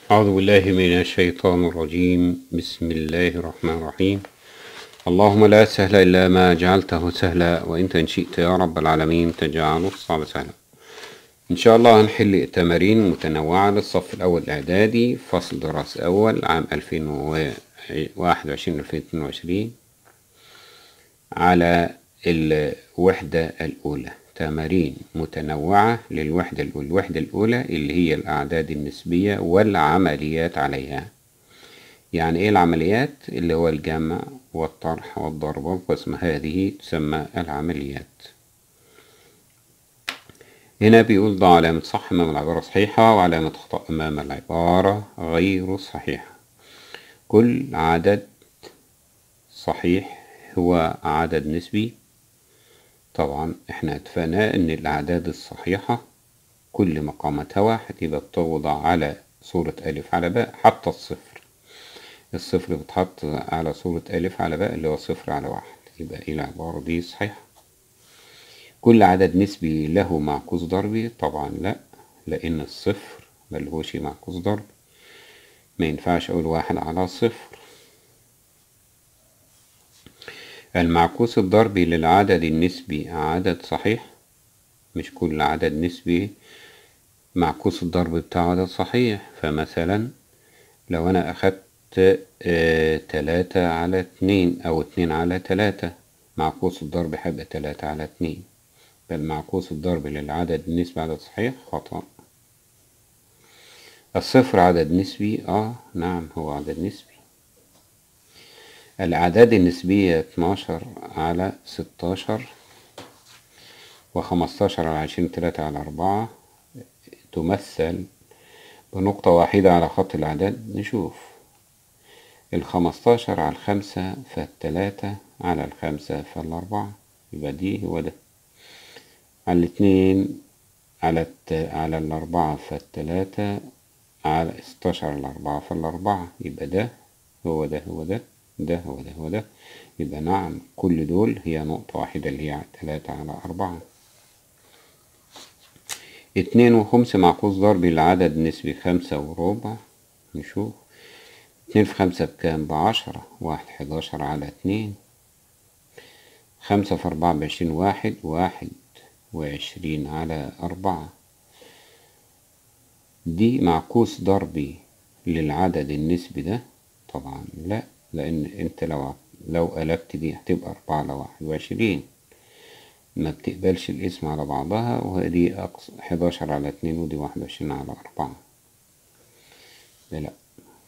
أعوذ بالله من الشيطان الرجيم بسم الله الرحمن الرحيم اللهم لا سهل إلا ما جعلته سهلا وإنت إن شئت يا رب العالمين تجعله الصعب سهلا إن شاء الله هنحل تمارين متنوعة للصف الأول الإعدادي فصل دراسي أول عام 2021-2022 على الوحدة الأولى تمارين متنوعة للوحدة الأولى الوحدة الأولى اللي هي الأعداد النسبية والعمليات عليها يعني إيه العمليات اللي هو الجمع والطرح والضرب والقسم هذه تسمى العمليات هنا بيقول ضع علامة صح أمام العبارة صحيحة وعلامة خطأ أمام العبارة غير صحيحة كل عدد صحيح هو عدد نسبي طبعا احنا اتفقنا ان الاعداد الصحيحة كل ما قامتها واحد يبقى بتوضع على صورة ألف على باء حتى الصفر الصفر بتحط على صورة ألف على باء اللي هو صفر على واحد يبقى ايه العبارة دي صحيحة كل عدد نسبي له معكوس ضربي طبعا لا لأن الصفر ملهوش معكوس ضربي ما ينفعش أقول واحد على صفر المعكوس الضربي للعدد النسبي عدد صحيح مش كل عدد نسبي معكوس الضرب بتاعه عدد صحيح فمثلا لو أنا أخدت آه تلاتة على اتنين أو اتنين على تلاتة معكوس الضرب هيبقى تلاتة على اتنين بل معكوس الضرب للعدد النسبي عدد صحيح خطأ الصفر عدد نسبي اه نعم هو عدد نسبي الأعداد النسبية اتناشر على ستاشر وخمستاشر على عشرين تلاتة على أربعة تمثل بنقطة واحدة على خط الأعداد نشوف الخمستاشر على الخمسة فالتلاتة على الخمسة فالأربعة يبقى دي هو ده على الاتنين على الت... على الأربعة فالتلاتة على ستاشر على الأربعة فالأربعة يبقى ده هو ده هو ده ده هو ده هو ده يبقى نعم كل دول هي نقطة واحدة اللي هي تلاتة على أربعة اتنين وخمسة معكوس ضربي لعدد نسبي خمسة وربع نشوف اتنين في خمسة بكام بعشرة واحد حداشر على اتنين خمسة في أربعة بعشرين واحد واحد وعشرين على أربعة دي معكوس ضربي للعدد النسبي ده طبعا لا لأن أنت لو لو قلبت دي هتبقى أربعة على واحد وعشرين ما بتقبلش الاسم على بعضها ودي أقصى حداشر على اتنين ودي واحد وعشرين على أربعة ده لأ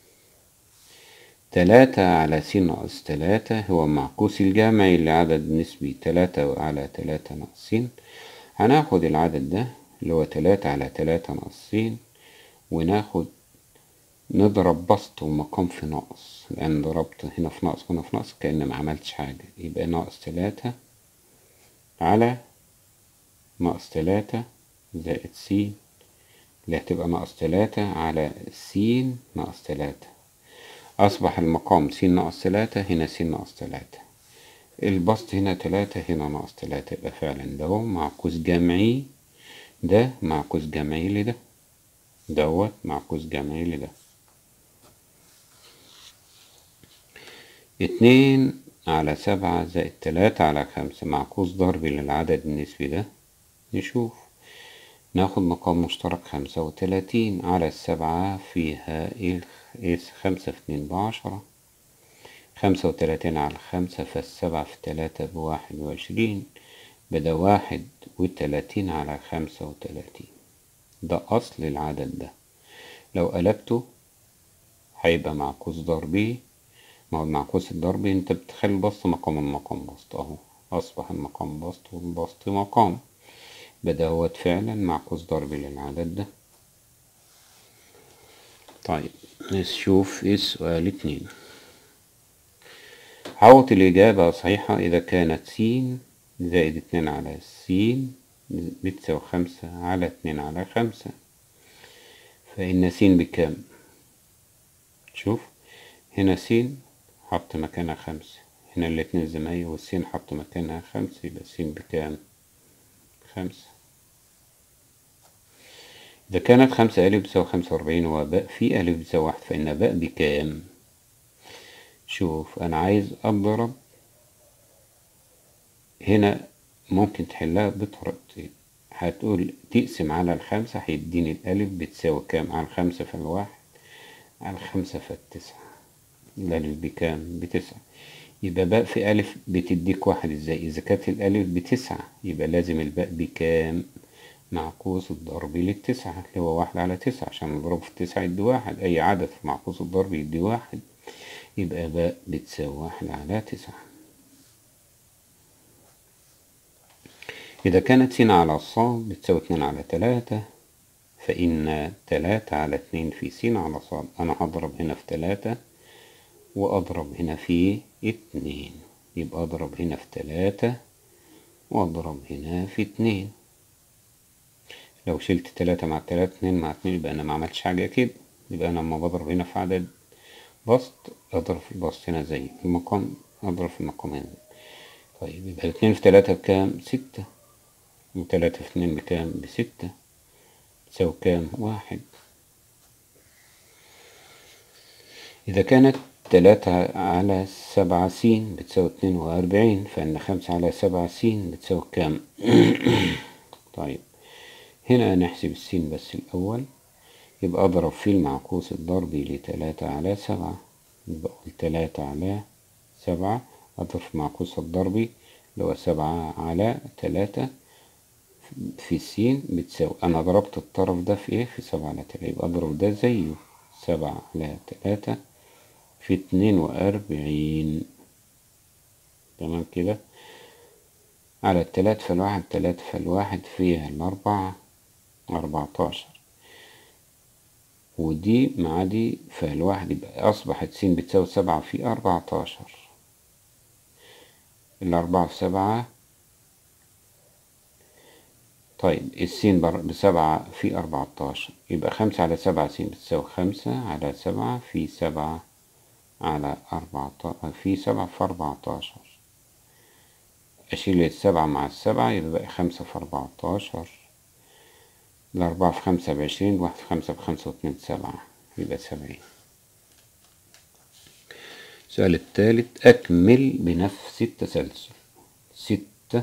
تلاتة على س ناقص تلاتة هو معكوس الجمعي لعدد نسبي تلاتة على تلاتة ناقص س هناخد العدد ده اللي هو تلاتة على تلاتة ناقص س وناخد نضرب بسط ومقام في ناقص لأن ضربت هنا في ناقص هنا في ناقص كأن ما عملتش حاجة يبقى ناقص تلاتة على ناقص تلاتة زائد س اللي هتبقى ناقص تلاتة على س ناقص تلاتة أصبح المقام س ناقص تلاتة هنا س ناقص تلاتة البسط هنا تلاتة هنا ناقص تلاتة يبقى فعلا ده هو معكوس جمعي ده معكوس جمعي لده دوت معكوس جمعي لده اتنين على سبعة زائد تلاتة على خمسة معكوس ضربي للعدد النسبي ده نشوف ناخد مقام مشترك خمسة وتلاتين على السبعة فيها ايه خمسة في اتنين بعشرة خمسة وتلاتين على خمسة فالسبعة في تلاتة بواحد وعشرين بدا واحد وتلاتين على خمسة وتلاتين ده أصل العدد ده لو قلبته هيبقى معكوس ضربي ما هو المعكوس الضربي انت بتخلي البسط مقام المقام بسط اهو اصبح المقام بسط والبسط مقام بدا هو فعلا معكوس ضربي للعدد ده طيب نشوف ايه السؤال اتنين عوض الإجابة صحيحة إذا كانت س زائد اتنين على س بتساوي خمسة على اتنين على خمسة فإن س بكام شوف هنا س حط مكانها خمسة هنا الاتنين زي والسين حط مكانها خمسة يبقى س بكام خمسة إذا كانت خمسة ألف بتساوي خمسة وأربعين وباء في ألف بتساوي واحد فإن باء بكام؟ شوف أنا عايز أضرب هنا ممكن تحلها بطريقتين هتقول تقسم على الخمسة هيديني الألف بتساوي كام على الخمسة فالواحد على الخمسة فالتسعة الألف بكام بتسعة يبقى باء في ألف بتديك واحد ازاي إذا كانت الألف بتسعة يبقى لازم الباء بكام معكوس الضرب للتسعة اللي هو واحد على تسعة عشان نضرب في التسعة يدي واحد أي عدد في معكوس الضرب يدي واحد يبقى باء بتساوي واحد على تسعة إذا كانت س على ص بتساوي اتنين على تلاتة فإن تلاتة على اتنين في س على ص أنا هضرب هنا في تلاتة وأضرب هنا في اتنين يبقى أضرب هنا في تلاتة وأضرب هنا في اتنين لو شلت تلاتة مع تلاتة اتنين مع اتنين يبقى أنا ما عملتش حاجة كده يبقى أنا لما بضرب هنا في عدد بسط أضرب في البسط هنا زي المقام أضرب في المقام هنا طيب يبقى اتنين في تلاتة بكام ستة وتلاتة في اتنين بكام بستة تساوي كام واحد إذا كانت تلاتة على سبعة س بتساوي اتنين وأربعين فإن خمسة على سبعة س بتساوي كام طيب هنا نحسب السين بس الأول يبقى أضرب في المعكوس الضربي لتلاتة على سبعة يبقى أقول تلاتة على سبعة أضرب في المعكوس الضربي اللي هو سبعة على تلاتة في السين بتساوي أنا ضربت الطرف ده في إيه في سبعة على تلاتة يبقى أضرب ده زيه سبعة على تلاتة في اتنين وأربعين تمام كده على التلات فالواحد تلات فالواحد فيها الأربعة أربعتاشر ودي مع دي فالواحد يبقى أصبحت س بتساوي سبعة في أربعتاشر الأربعة في سبعة طيب السين بسبعة في أربعتاشر يبقى خمسة على سبعة س بتساوي خمسة على سبعة في سبعة على أربعتاشر في سبعة في أربعتاشر أشيل السبعة مع السبعة يبقى بقى خمسة في أربعتاشر الأربعة في خمسة بعشرين واحد في خمسة بخمسة واتنين سبعة يبقى سبعين السؤال التالت أكمل بنفس التسلسل ستة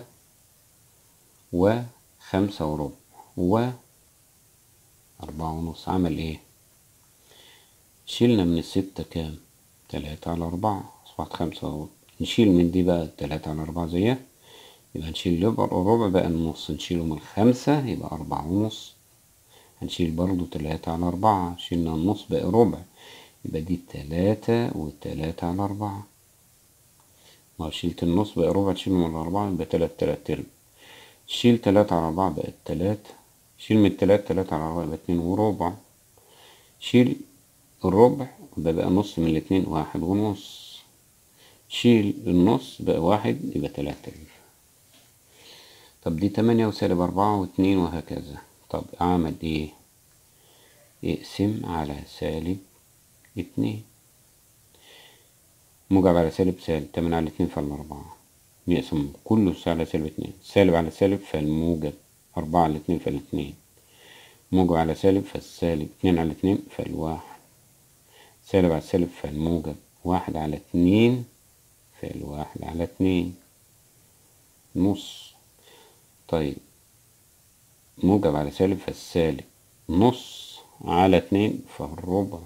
وخمسة وربع و أربعة ونص عمل إيه؟ شيلنا من الستة كام؟ تلاتة على أربعة أصبحت خمسة وربع نشيل من دي بقى تلاتة على أربعة زيها يبقى نشيل الربع بقى النص نشيله من الخمسة يبقى أربعة ونص هنشيل برضو تلاتة على أربعة شيلنا النص بقى ربع يبقى دي تلاتة وتلاتة على أربعة ما شيلت النص بقى ربع تشيله من الأربعة يبقى تلات تلات أرباع شيل تلاتة على أربعة بقت تلاتة شيل من التلات تلاتة على أربعة يبقى اتنين وربع شيل الربع يبقى بقى نص من الاتنين واحد ونص شيل النص بقى واحد يبقى تلاتة طب دي تمانية وسالب أربعة واتنين وهكذا طب أعمل إيه؟ اقسم على سالب اتنين موجب على سالب سالب تمانية على اتنين فالأربعة نقسم كله على سالب اتنين سالب على سالب فالموجب أربعة على اتنين فالاتنين موجب على سالب فالسالب اتنين على اتنين فالواحد سالب على سالب فالموجب واحد على اتنين فالواحد على اتنين نص طيب موجب على سالب فالسالب نص على اتنين فالربع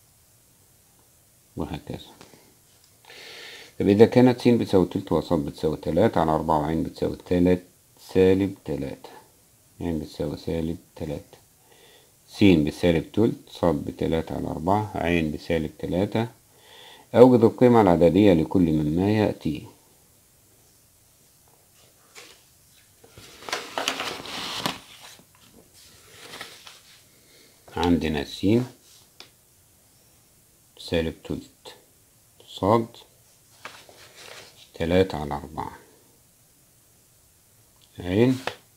وهكذا طب إذا كانت س بتساوي تلت وص بتساوي تلاتة على أربعة وعين بتساوي تلات سالب تلاتة عين بتساوي سالب تلاتة س بسالب تلت ص بتلاتة على أربعة عين بسالب تلاتة أوجد القيمة العددية لكل مما يأتي عندنا س سالب تلت صاد تلاتة على أربعة عين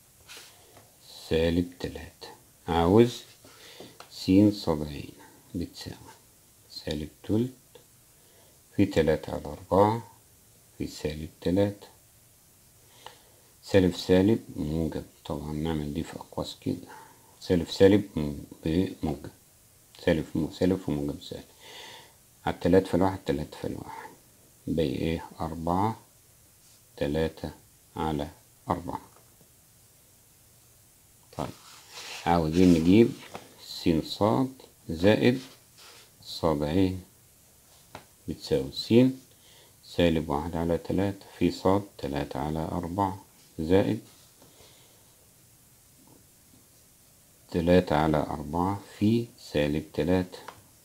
سالب تلاتة عاوز س صاد عين بتساوي سالب تلت في تلاتة على أربعة في سالب تلاتة سالب سالب موجب طبعا نعمل دي في أقواس كده سالب سالب بموجب سالب في سالب في موجب سالب على التلات في الواحد تلاتة في الواحد باقي ايه أربعة تلاتة على أربعة طيب عاوزين نجيب س صاد زائد صاد عين بتساوي س سالب واحد على تلاتة في صاد تلاتة على أربعة زائد تلاتة على أربعة في سالب تلاتة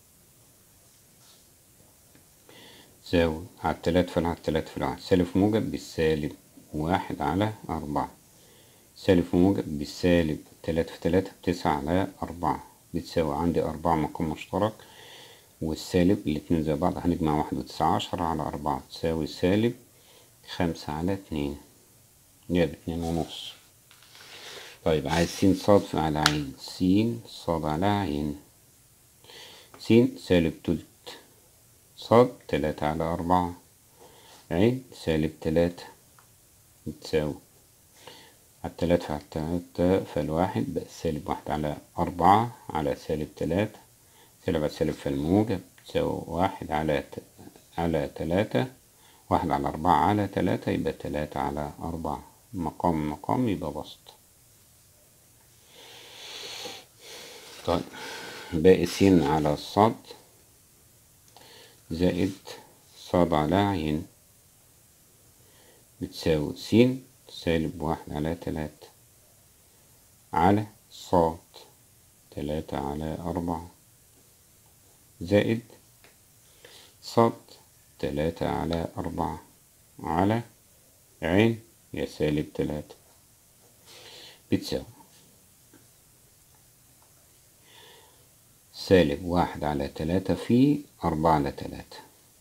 تساوي على التلاتة في الواحد تلاتة في الواحد سالب موجب بالسالب واحد على أربعة سالب موجب بالسالب تلاتة في تلاتة بتسعة على أربعة بتساوي عندي أربعة مقام مشترك والسالب الاتنين زي بعض هنجمع واحد وتسعة عشرة على أربعة تساوي سالب خمسة على اتنين جاب اتنين ونص طيب عايز س صاد على عين س صاد على عين س سالب تلت صاد تلاتة على أربعة عين سالب تلاتة بتساوي على التلاتة على التلاتة فالواحد بقى سالب واحد على أربعة على سالب تلاتة سالب على سالب فالموجب تساوي واحد على ت... على تلاتة واحد على أربعة على تلاتة يبقى تلاتة على أربعة مقام مقام يبقى بسط طيب باقي س على الصاد زائد صاد على عين بتساوي س سالب واحد على تلاتة على صاد تلاتة على أربعة زائد صاد تلاتة على أربعة على عين يا سالب تلاتة بتساوي سالب واحد على تلاتة في أربعة على تلاتة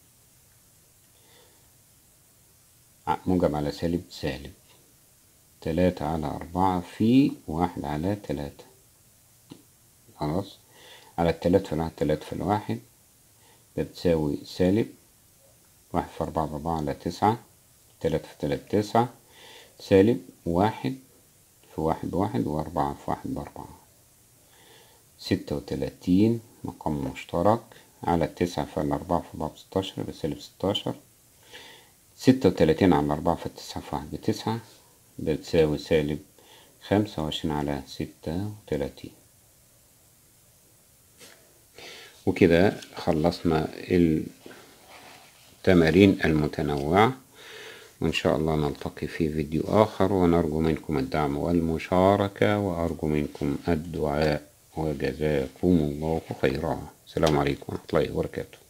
موجب على سالب سالب تلاتة على أربعة في واحد على تلاتة خلاص على التلاتة في الواحد تلاتة في الواحد بتساوي سالب واحد في أربعة بأربعة على تسعة تلاتة في تلاتة تسعة سالب واحد في واحد بواحد وأربعة في واحد بأربعة ستة وتلاتين مقام مشترك على التسعة في الأربعة في أربعة بستاشر بسالب ستاشر ستة وتلاتين على أربعة في التسعة في واحد بتسعة بتساوي سالب خمسة وعشرين على ستة وتلاتين وكده خلصنا التمارين المتنوعة وإن شاء الله نلتقي في فيديو آخر ونرجو منكم الدعم والمشاركة وأرجو منكم الدعاء وجزاكم الله خيرا السلام عليكم ورحمة الله وبركاته